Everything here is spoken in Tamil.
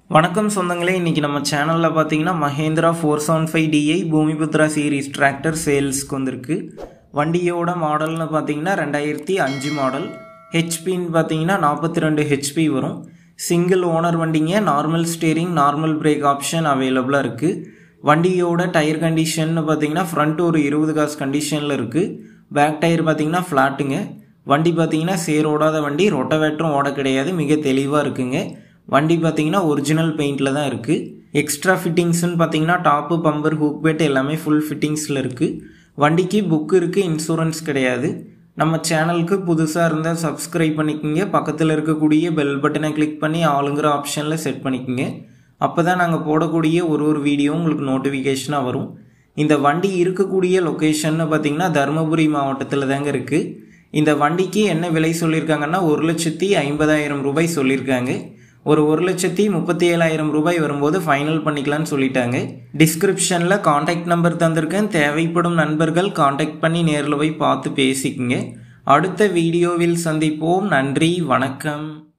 வணக்கம் சொந்தங்களே இன்றைக்கி நம்ம சேனலில் பார்த்தீங்கன்னா Mahindra four seven five DI Bhoomiputra series tractor சேல்ஸ்க்கு வந்திருக்கு வண்டியோட மாடல்னு பார்த்தீங்கன்னா ரெண்டாயிரத்தி அஞ்சு மாடல் ஹெச்பின்னு பார்த்தீங்கன்னா நாற்பத்தி ரெண்டு ஹெச்பி வரும் சிங்கிள் ஓனர் வண்டிங்க normal steering normal brake option அவைலபிளாக இருக்குது வண்டியோட டயர் கண்டிஷன்னு பார்த்தீங்கன்னா ஃப்ரண்ட் ஒரு இருபது காசு கண்டிஷனில் இருக்குது பேக் டயர் பார்த்தீங்கன்னா ஃப்ளாட்டுங்க வண்டி பார்த்தீங்கன்னா சேரோடாத வண்டி ரொட்டவேட்டரும் ஓட கிடையாது மிக தெளிவாக இருக்குங்க வண்டி பார்த்தீங்கன்னா ஒரிஜினல் பெயிண்டில் தான் இருக்குது எக்ஸ்ட்ரா ஃபிட்டிங்ஸ்னு பார்த்தீங்கன்னா டாப்பு பம்பர் ஹூக் பேட் எல்லாமே ஃபுல் ஃபிட்டிங்ஸில் இருக்குது வண்டிக்கு புக்கு இருக்குது இன்சூரன்ஸ் கிடையாது நம்ம சேனலுக்கு புதுசாக இருந்தால் சப்ஸ்கிரைப் பண்ணிக்கோங்க பக்கத்தில் இருக்கக்கூடிய பெல் பட்டனை கிளிக் பண்ணி ஆளுங்கிற ஆப்ஷனில் செட் பண்ணிக்கோங்க அப்போ தான் நாங்கள் போடக்கூடிய ஒரு ஒரு வீடியோ உங்களுக்கு நோட்டிஃபிகேஷனாக வரும் இந்த வண்டி இருக்கக்கூடிய லொக்கேஷன்னு பார்த்தீங்கன்னா தருமபுரி மாவட்டத்தில் தாங்க இருக்குது இந்த வண்டிக்கு என்ன விலை சொல்லியிருக்காங்கன்னா ஒரு லட்சத்தி ஐம்பதாயிரம் ரூபாய் சொல்லியிருக்காங்க ஒரு ஒரு லட்சத்தி முப்பத்தி ஏழாயிரம் ரூபாய் வரும்போது ஃபைனல் பண்ணிக்கலாம்னு சொல்லிட்டாங்க டிஸ்கிரிப்ஷனில் காண்டாக்ட் நம்பர் தந்திருக்கேன் தேவைப்படும் நண்பர்கள் காண்டாக்ட் பண்ணி நேரில் போய் பார்த்து பேசிக்கங்க அடுத்த வீடியோவில் சந்திப்போம் நன்றி வணக்கம்